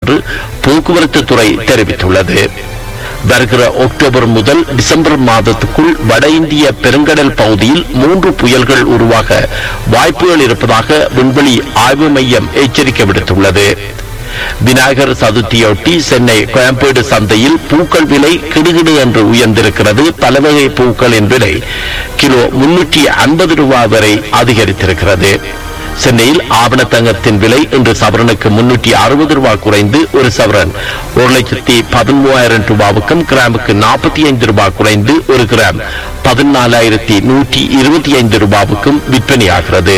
என்று போக்குவரத்து துறை தெரிவித்துள்ளது வருகிற அக்டோபர் முதல் டிசம்பர் மாதத்துக்குள் வட இந்திய பெருங்கடல் பகுதியில் மூன்று புயல்கள் உருவாக வாய்ப்புகள் இருப்பதாக விண்வெளி ஆய்வு மையம் எச்சரிக்கை விடுத்துள்ளது விநாயகர் சதுர்த்தியொட்டி சென்னை கோயம்பேடு சந்தையில் பூக்கள் விலை கிடுகிடு என்று உயர்ந்திருக்கிறது பல வகை பூக்களின் விலை கிலோ முன்னூற்றி ஐம்பது ரூபாய் வரை அதிகரித்திருக்கிறது சென்னையில் ஆவண தங்கத்தின் விலை இன்று சவரனுக்கு முன்னூற்றி அறுபது ரூபாய் குறைந்து ஒரு சவரன் ஒரு லட்சத்தி பதிமூவாயிரம் ரூபாவுக்கும் கிராமுக்கு நாற்பத்தி ஐந்து ரூபாய் குறைந்து ஒரு கிராம் பதினாலாயிரத்தி நூற்றி இருபத்தி ஐந்து ரூபாவுக்கும் விற்பனையாகிறது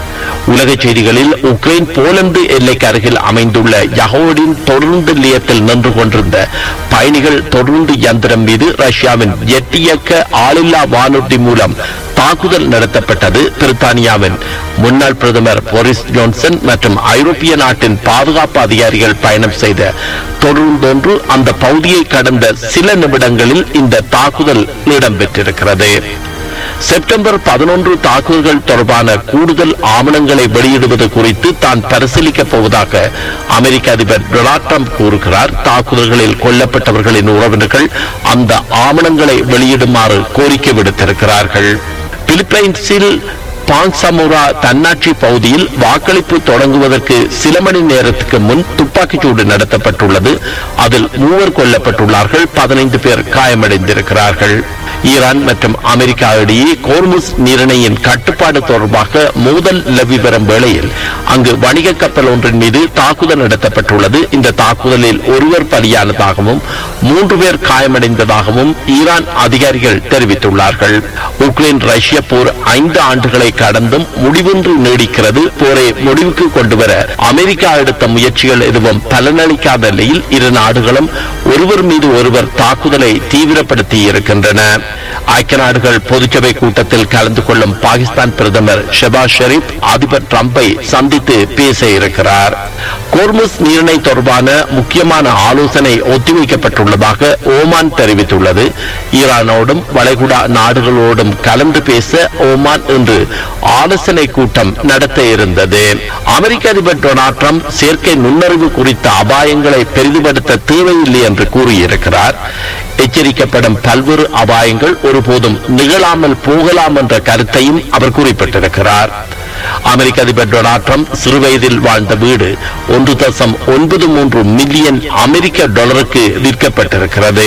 உலக செய்திகளில் உக்ரைன் போலந்து எல்லைக்கு அருகில் அமைந்துள்ள யகோடின் தொடர்ந்து நிலையத்தில் நின்று கொண்டிருந்த பயணிகள் தொடர்ந்து யந்திரம் மீது ரஷ்யாவின் எட்டியக்க ஆளில்லா வானூர்தி மூலம் தாக்குதல் நடத்தப்பட்டது பிரித்தானியாவின் முன்னாள் பிரதமர் போரிஸ் ஜான்சன் மற்றும் ஐரோப்பிய நாட்டின் பாதுகாப்பு அதிகாரிகள் பயணம் செய்த தொடர்ந்தொன்று அந்த பகுதியை கடந்த சில நிமிடங்களில் இந்த தாக்குதல் இடம்பெற்றிருக்கிறது செப்டம்பர் பதினொன்று தாக்குதல்கள் தொடர்பான கூடுதல் ஆவணங்களை வெளியிடுவது குறித்து தான் பரிசீலிக்கப் போவதாக அமெரிக்க அதிபர் டொனால்ட் ட்ரம்ப் கூறுகிறார் தாக்குதல்களில் கொல்லப்பட்டவர்களின் உறவினர்கள் அந்த ஆவணங்களை வெளியிடுமாறு கோரிக்கை விடுத்திருக்கிறார்கள் பிலிப்பைன்ஸில் பாங்சமுரா தன்னாட்சி பகுதியில் வாக்களிப்பு தொடங்குவதற்கு சில மணி நேரத்துக்கு முன் துப்பாக்கிச்சூடு நடத்தப்பட்டுள்ளது அதில் மூவர் கொல்லப்பட்டுள்ளார்கள் பதினைந்து பேர் காயமடைந்திருக்கிறார்கள் ஈரான் மற்றும் அமெரிக்கா இடையே கோர்முஸ் நீரிணையின் கட்டுப்பாடு தொடர்பாக மோதல் நிலவி வரும் வேளையில் அங்கு வணிக கப்பல் ஒன்றின் மீது தாக்குதல் நடத்தப்பட்டுள்ளது இந்த தாக்குதலில் ஒருவர் பலியானதாகவும் மூன்று பேர் காயமடைந்ததாகவும் ஈரான் அதிகாரிகள் தெரிவித்துள்ளார்கள் உக்ரைன் ரஷ்ய போர் ஐந்து ஆண்டுகளை கடந்தும் முடிவின்றி நீடிக்கிறது போரை முடிவுக்கு கொண்டுவர அமெரிக்கா எடுத்த முயற்சிகள் எதுவும் பலனளிக்காத நிலையில் இரு நாடுகளும் ஒருவர் மீது ஒருவர் தாக்குதலை தீவிரப்படுத்தி இருக்கின்றன ஐக்கிய நாடுகள் பொதுச்சபை கூட்டத்தில் கலந்து கொள்ளும் பாகிஸ்தான் பிரதமர் ஷெபாஸ் ஷெரீப் அதிபர் டிரம்பை சந்தித்து பேச இருக்கிறார் கோர்முஸ் நீரிணை தொடர்பான முக்கியமான ஆலோசனை ஒத்திவைக்கப்பட்டுள்ளதாக ஓமான் தெரிவித்துள்ளது ஈரானோடும் வளைகுடா நாடுகளோடும் கலந்து பேச ஓமான் இன்று ஆலோசனை கூட்டம் நடத்த இருந்தது அமெரிக்க அதிபர் டொனால்ட் ட்ரம்ப் செயற்கை நுண்ணறிவு குறித்த அபாயங்களை பெரிதுபடுத்த தேவையில்லை என்று கூறியிருக்கிறார் எச்சரிக்கப்படும் பல்வேறு அபாயங்கள் ஒருபோதும் நிகழாமல் போகலாம் என்ற கருத்தையும் அவர் குறிப்பிட்டிருக்கிறார் அமெரிக்க அதிபர் டொனால்ட் ட்ரம்ப் சிறுவயதில் வாழ்ந்த வீடு ஒன்று தசம் ஒன்பது மூன்று மில்லியன் அமெரிக்க டாலருக்கு விற்கப்பட்டிருக்கிறது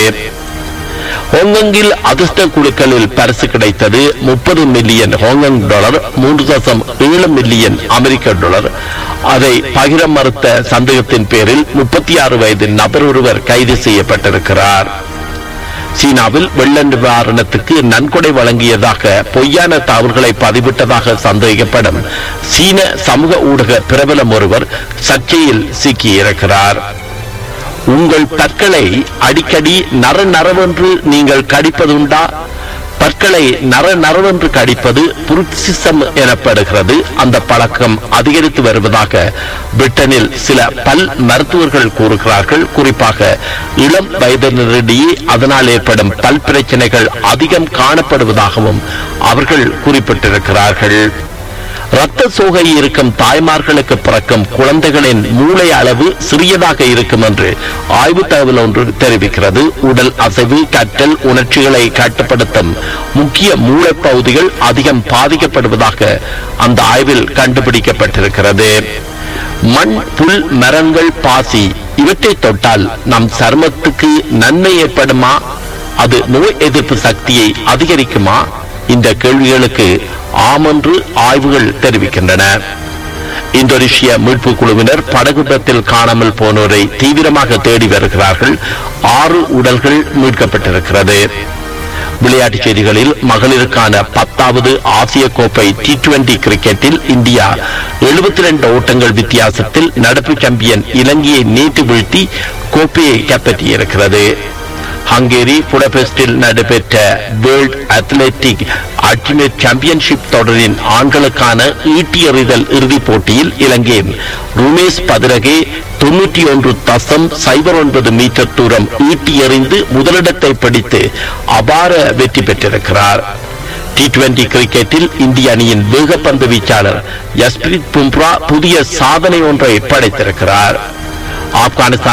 ஹாங்காங்கில் அதிர்ஷ்ட குழுக்களில் பரிசு கிடைத்தது முப்பது மில்லியன் ஹாங்காங் டாலர் மூன்று தசம் ஏழு மில்லியன் அமெரிக்க டாலர் அதை பகிர மறுத்த சந்தேகத்தின் பேரில் முப்பத்தி ஆறு வயது நபர் ஒருவர் கைது செய்யப்பட்டிருக்கிறார் சீனாவில் வெள்ள நிவாரணத்துக்கு நன்கொடை வழங்கியதாக பொய்யான தவறுகளை பதிவிட்டதாக சந்தேகிக்கப்படும் சீன சமூக ஊடக பிரபலம் ஒருவர் சர்ச்சையில் சிக்கியிருக்கிறார் உங்கள் பற்களை அடிக்கடி நர நரவென்று நீங்கள் கடிப்பதுண்டா பற்களை நர நரவென்று கடிப்பது புருக்சிசம் எனப்படுகிறது அந்த பழக்கம் அதிகரித்து வருவதாக பிரிட்டனில் சில பல் மருத்துவர்கள் கூறுகிறார்கள் குறிப்பாக இளம் வயதினரிடையே அதனால் ஏற்படும் பல் பிரச்சனைகள் அதிகம் காணப்படுவதாகவும் அவர்கள் குறிப்பிட்டிருக்கிறார்கள் ரத்த சோகை இருக்கும் தாய்மார்களுக்கு பிறக்கும் குழந்தைகளின் மூளை அளவு சிறியதாக இருக்கும் என்று ஆய்வு தகவல் ஒன்று தெரிவிக்கிறது உடல் அசைவு கற்றல் உணர்ச்சிகளை கட்டுப்படுத்தும் முக்கிய மூளை பகுதிகள் அதிகம் பாதிக்கப்படுவதாக அந்த ஆய்வில் கண்டுபிடிக்கப்பட்டிருக்கிறது மண் புல் மரங்கள் பாசி இவற்றை தொட்டால் நம் சருமத்துக்கு நன்மை ஏற்படுமா அது நோய் எதிர்ப்பு சக்தியை அதிகரிக்குமா இந்த கேள்விகளுக்கு ஆமென்று ஆய்வுகள் தெரிவிக்கின்றன இந்தோனேஷிய மீட்பு குழுவினர் படகுபத்தில் காணாமல் போனோரை தீவிரமாக தேடி வருகிறார்கள் ஆறு உடல்கள் மீட்கப்பட்டிருக்கிறது விளையாட்டுச் செய்திகளில் மகளிருக்கான பத்தாவது ஆசிய கோப்பை டி டுவெண்டி கிரிக்கெட்டில் இந்தியா 72 ஓட்டங்கள் வித்தியாசத்தில் நடப்பு சாம்பியன் இலங்கையை நேற்று வீழ்த்தி கோப்பையை கைப்பற்றியிருக்கிறது ஹங்கேரி புடபெஸ்டில் நடைபெற்ற வேர்ல்ட் அத்லெட்டிக் அல்டிமேட் சாம்பியன்ஷிப் தொடரின் ஆண்களுக்கான ஈட்டி எறிதல் இறுதிப் போட்டியில் இலங்கையின் ருமேஷ் பதிரகே தொன்னூற்றி ஒன்று தசம் சைபர் ஒன்பது மீட்டர் தூரம் ஈட்டி எறிந்து முதலிடத்தை பிடித்து அபார வெற்றி பெற்றிருக்கிறார் டி டுவெண்டி கிரிக்கெட்டில் இந்திய அணியின் வேகப்பந்து வீச்சாளர் யஸ்பிரித் பும்ரா புதிய சாதனை ஒன்றை படைத்திருக்கிறார் ஆப்கானிஸ்தான்